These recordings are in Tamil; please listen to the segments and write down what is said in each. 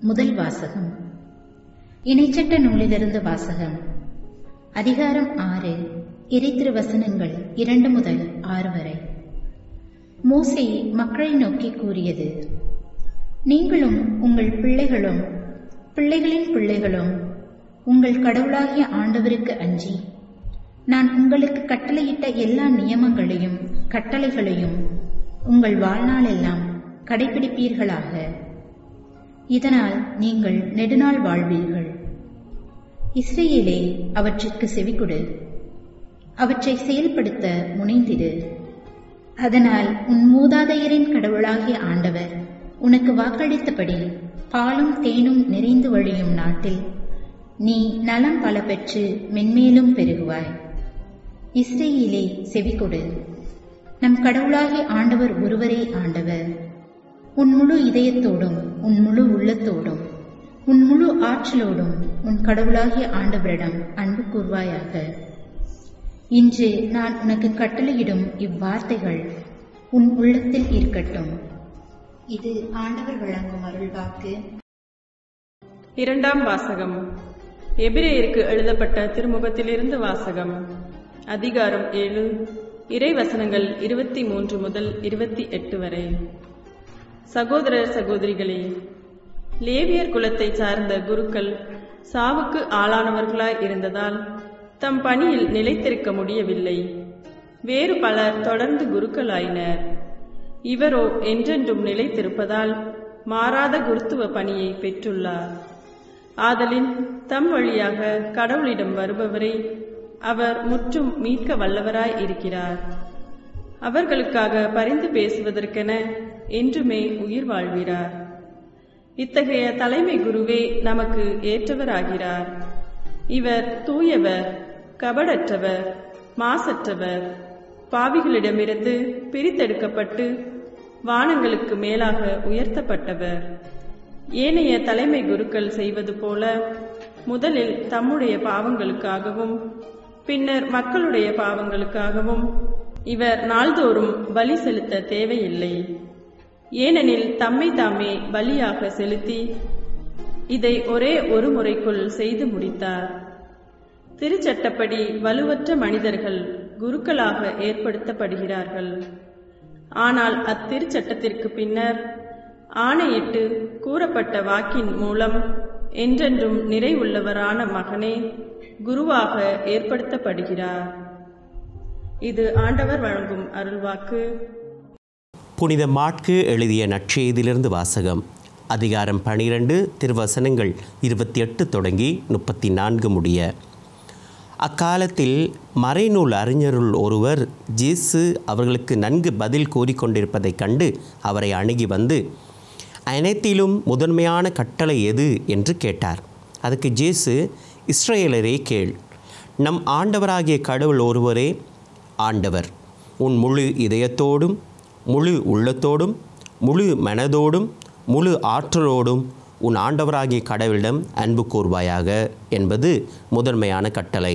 முதல் வாசகம் இணைச்சட்ட நூலிலிருந்து வாசகம் அதிகாரம் ஆறு இறைத்திரு வசனங்கள் இரண்டு முதல் ஆறு வரை மோசே மக்களை நோக்கி கூறியது நீங்களும் உங்கள் பிள்ளைகளும் பிள்ளைகளின் பிள்ளைகளும் உங்கள் கடவுளாகிய ஆண்டவருக்கு அஞ்சி நான் உங்களுக்கு கட்டளையிட்ட எல்லா நியமங்களையும் கட்டளைகளையும் உங்கள் வாழ்நாளெல்லாம் கடைபிடிப்பீர்களாக இதனால் நீங்கள் நெடுநாள் வாழ்வீர்கள் இஸ்ரேலே அவற்றிற்கு செவிகொடு அவற்றை செயல்படுத்த முனைந்திடு அதனால் உன் மூதாதையரின் கடவுளாகிய ஆண்டவர் உனக்கு வாக்களித்தபடி பாலும் தேனும் நிறைந்து வழியும் நாட்டில் நீ நலம் பல பெற்று மென்மேலும் பெருகுவாய் இஸ்ரேயிலே செவிகொடு நம் கடவுளாகிய ஆண்டவர் ஒருவரே ஆண்டவர் உன் முழு இதயத்தோடும் உன் முழு உள்ளத்தோடும் உன் முழு ஆற்றலோடும் உன் கடவுளாகிய ஆண்டவரிடம் அன்பு கூர்வாயாக இன்று நான் உனக்கு கட்டளையிடும் இவ்வார்த்தைகள் உன் உள்ளத்தில் இருக்கட்டும் இது ஆண்டவர் வழங்கும் அருள்வாக்கு இரண்டாம் வாசகம் எபிரேயருக்கு எழுதப்பட்ட திருமுகத்திலிருந்து வாசகம் அதிகாரம் ஏழு இறை வசனங்கள் இருபத்தி மூன்று முதல் இருபத்தி எட்டு வரை சகோதரர் சகோதரிகளே லேவியர் குலத்தைச் சார்ந்த குருக்கள் சாவுக்கு ஆளானவர்களாய் இருந்ததால் தம் பணியில் நிலைத்திருக்க முடியவில்லை வேறு பலர் தொடர்ந்து குருக்களாயினர் இவரோ என்றென்றும் நிலைத்திருப்பதால் மாறாத குருத்துவ பணியை பெற்றுள்ளார் ஆதலின் தம் வழியாக கடவுளிடம் வருபவரை அவர் முற்றும் மீட்க வல்லவராய் இருக்கிறார் அவர்களுக்காக பரிந்து பேசுவதற்கென என்றுமே உயிர் வாழ்கிறார் இத்தகைய தலைமை குருவே நமக்கு ஏற்றவராகிறார் இவர் தூயவர் கபடற்றவர் மாசற்றவர் பாவிகளிடமிருந்து பிரித்தெடுக்கப்பட்டு வானங்களுக்கு மேலாக உயர்த்தப்பட்டவர் ஏனைய தலைமை குருக்கள் செய்வது போல முதலில் தம்முடைய பாவங்களுக்காகவும் பின்னர் மக்களுடைய பாவங்களுக்காகவும் இவர் நாள்தோறும் பலி செலுத்த தேவையில்லை ஏனெனில் தம்மை தாமே பலியாக செலுத்தி இதை ஒரே ஒரு முறைக்குள் செய்து முடித்தார் திருச்சட்டப்படி வலுவற்ற மனிதர்கள் குருக்களாக ஏற்படுத்தப்படுகிறார்கள் ஆனால் அத்திருச்சட்டத்திற்கு பின்னர் ஆணையிட்டு கூறப்பட்ட வாக்கின் மூலம் என்றென்றும் நிறைவுள்ளவரான மகனே குருவாக ஏற்படுத்தப்படுகிறார் இது ஆண்டவர் வழங்கும் அருள்வாக்கு புனித மாட்கு எழுதிய நற்செய்தியிலிருந்து வாசகம் அதிகாரம் பனிரெண்டு திருவசனங்கள் இருபத்தி எட்டு தொடங்கி முப்பத்தி நான்கு முடிய அக்காலத்தில் மறைநூல் அறிஞருள் ஒருவர் ஜேசு அவர்களுக்கு நன்கு பதில் கூறிக்கொண்டிருப்பதைக் கண்டு அவரை அணுகி வந்து அனைத்திலும் முதன்மையான கட்டளை எது என்று கேட்டார் அதுக்கு ஜேசு இஸ்ரேலரே கேள் நம் ஆண்டவராகிய கடவுள் ஒருவரே ஆண்டவர் உன் முழு இதயத்தோடும் முழு உள்ளத்தோடும் முழு மனதோடும் முழு ஆற்றலோடும் உன் ஆண்டவராகிய கடவுளிடம் அன்பு கூர்வாயாக என்பது முதன்மையான கட்டளை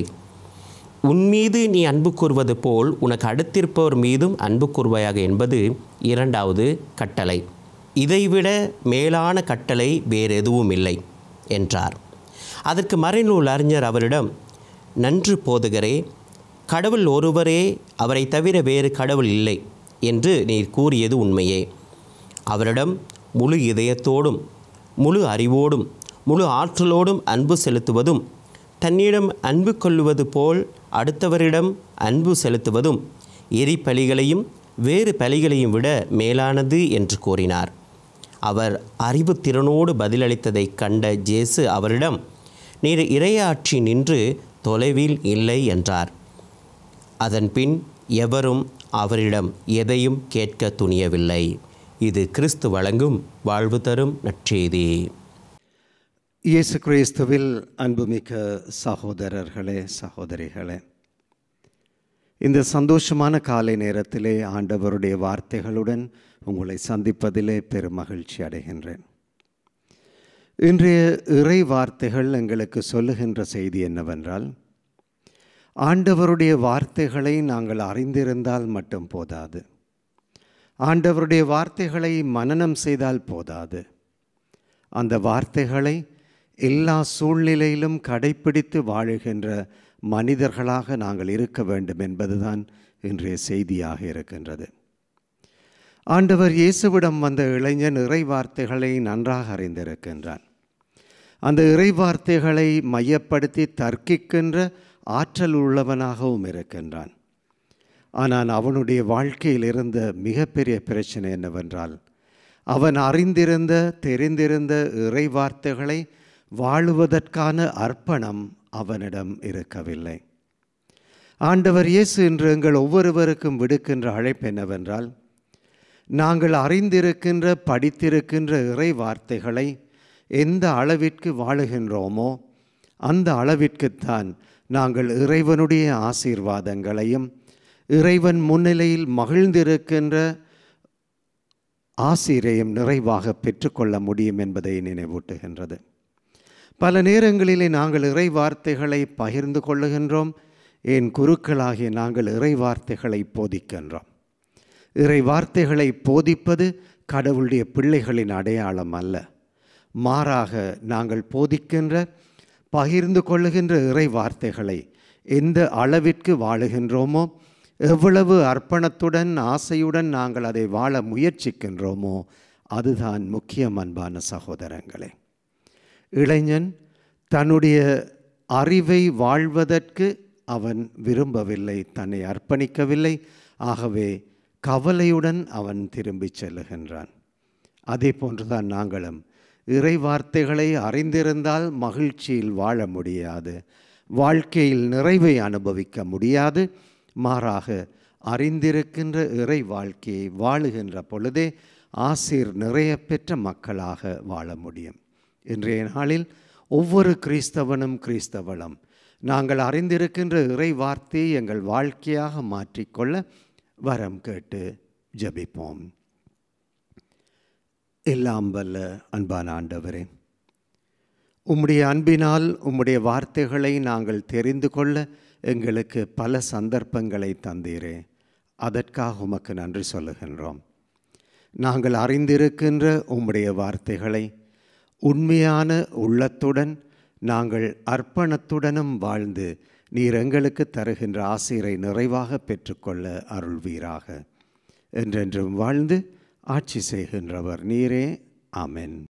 உன் மீது நீ அன்பு கூறுவது போல் உனக்கு அடுத்திருப்பவர் மீதும் அன்பு கூர்வாயாக என்பது இரண்டாவது கட்டளை இதைவிட மேலான கட்டளை வேறு எதுவும் இல்லை என்றார் அதற்கு மறைநூல் அறிஞர் அவரிடம் நன்று போதுகரே கடவுள் ஒருவரே அவரை தவிர வேறு கடவுள் இல்லை என்று நீர் கூறியது உண்மையே அவரிடம் முழு இதயத்தோடும் முழு அறிவோடும் முழு ஆற்றலோடும் அன்பு செலுத்துவதும் தன்னிடம் அன்பு கொள்வது போல் அடுத்தவரிடம் அன்பு செலுத்துவதும் எரி பலிகளையும் வேறு பலிகளையும் விட மேலானது என்று கூறினார் அவர் அறிவு திறனோடு பதிலளித்ததைக் கண்ட ஜேசு அவரிடம் நீர் இரையாட்சி நின்று தொலைவில் இல்லை என்றார் அதன்பின் எவரும் அவரிடம் எதையும் கேட்க துணியவில்லை இது கிறிஸ்து வழங்கும் வாழ்வு தரும் நற்செய்தி இயேசு கிறிஸ்துவில் அன்புமிக்க சகோதரர்களே சகோதரிகளே இந்த சந்தோஷமான காலை நேரத்திலே ஆண்டவருடைய வார்த்தைகளுடன் உங்களை சந்திப்பதிலே பெரும் மகிழ்ச்சி அடைகின்றேன் இன்றைய இறை வார்த்தைகள் எங்களுக்கு சொல்லுகின்ற செய்தி என்னவென்றால் ஆண்டவருடைய வார்த்தைகளை நாங்கள் அறிந்திருந்தால் மட்டும் போதாது ஆண்டவருடைய வார்த்தைகளை மனனம் செய்தால் போதாது அந்த வார்த்தைகளை எல்லா சூழ்நிலையிலும் கடைப்பிடித்து வாழுகின்ற மனிதர்களாக நாங்கள் இருக்க வேண்டும் என்பதுதான் இன்றைய செய்தியாக இருக்கின்றது ஆண்டவர் இயேசுவிடம் வந்த இளைஞன் இறை வார்த்தைகளை நன்றாக அறிந்திருக்கின்றான் அந்த இறை வார்த்தைகளை மையப்படுத்தி தர்க்கிக்கின்ற ஆற்றல் உள்ளவனாகவும் இருக்கின்றான் ஆனால் அவனுடைய வாழ்க்கையில் இருந்த மிகப்பெரிய பிரச்சனை என்னவென்றால் அவன் அறிந்திருந்த தெரிந்திருந்த இறை வார்த்தைகளை வாழுவதற்கான அர்ப்பணம் அவனிடம் இருக்கவில்லை ஆண்டவர் இயேசு இன்று எங்கள் ஒவ்வொருவருக்கும் விடுக்கின்ற அழைப்பு என்னவென்றால் நாங்கள் அறிந்திருக்கின்ற படித்திருக்கின்ற இறை வார்த்தைகளை எந்த அளவிற்கு வாழுகின்றோமோ அந்த அளவிற்குத்தான் நாங்கள் இறைவனுடைய ஆசீர்வாதங்களையும் இறைவன் முன்னிலையில் மகிழ்ந்திருக்கின்ற ஆசிரியையும் நிறைவாக பெற்றுக்கொள்ள முடியும் என்பதை நினைவூட்டுகின்றது பல நேரங்களிலே நாங்கள் இறை வார்த்தைகளை பகிர்ந்து கொள்ளுகின்றோம் என் குருக்களாகிய நாங்கள் இறை வார்த்தைகளை போதிக்கின்றோம் இறை வார்த்தைகளை போதிப்பது கடவுளுடைய பிள்ளைகளின் அடையாளம் அல்ல மாறாக நாங்கள் போதிக்கின்ற பகிர்ந்து கொள்ளுகின்ற இறை வார்த்தைகளை எந்த அளவிற்கு வாழுகின்றோமோ எவ்வளவு அர்ப்பணத்துடன் ஆசையுடன் நாங்கள் அதை வாழ முயற்சிக்கின்றோமோ அதுதான் முக்கியம் அன்பான சகோதரங்களே இளைஞன் தன்னுடைய அறிவை வாழ்வதற்கு அவன் விரும்பவில்லை தன்னை அர்ப்பணிக்கவில்லை ஆகவே கவலையுடன் அவன் திரும்பிச் செல்லுகின்றான் அதே போன்றுதான் நாங்களும் இறை வார்த்தைகளை அறிந்திருந்தால் மகிழ்ச்சியில் வாழ முடியாது வாழ்க்கையில் நிறைவை அனுபவிக்க முடியாது மாறாக அறிந்திருக்கின்ற இறை வாழ்க்கையை வாழுகின்ற பொழுதே ஆசீர் நிறைய பெற்ற மக்களாக வாழ முடியும் இன்றைய நாளில் ஒவ்வொரு கிறிஸ்தவனும் கிறிஸ்தவளும் நாங்கள் அறிந்திருக்கின்ற இறை வார்த்தையை எங்கள் வாழ்க்கையாக மாற்றிக்கொள்ள வரம் கேட்டு ஜெபிப்போம் எல்லாம் வல்ல அன்பான ஆண்டவரே உம்முடைய அன்பினால் உம்முடைய வார்த்தைகளை நாங்கள் தெரிந்து கொள்ள எங்களுக்கு பல சந்தர்ப்பங்களை தந்தீரே அதற்காக உமக்கு நன்றி சொல்லுகின்றோம் நாங்கள் அறிந்திருக்கின்ற உம்முடைய வார்த்தைகளை உண்மையான உள்ளத்துடன் நாங்கள் அர்ப்பணத்துடனும் வாழ்ந்து நீர் எங்களுக்கு தருகின்ற ஆசிரை நிறைவாக பெற்றுக்கொள்ள அருள்வீராக என்றென்றும் வாழ்ந்து ஆட்சி செய்கின்றவர் நீரே ஆமென்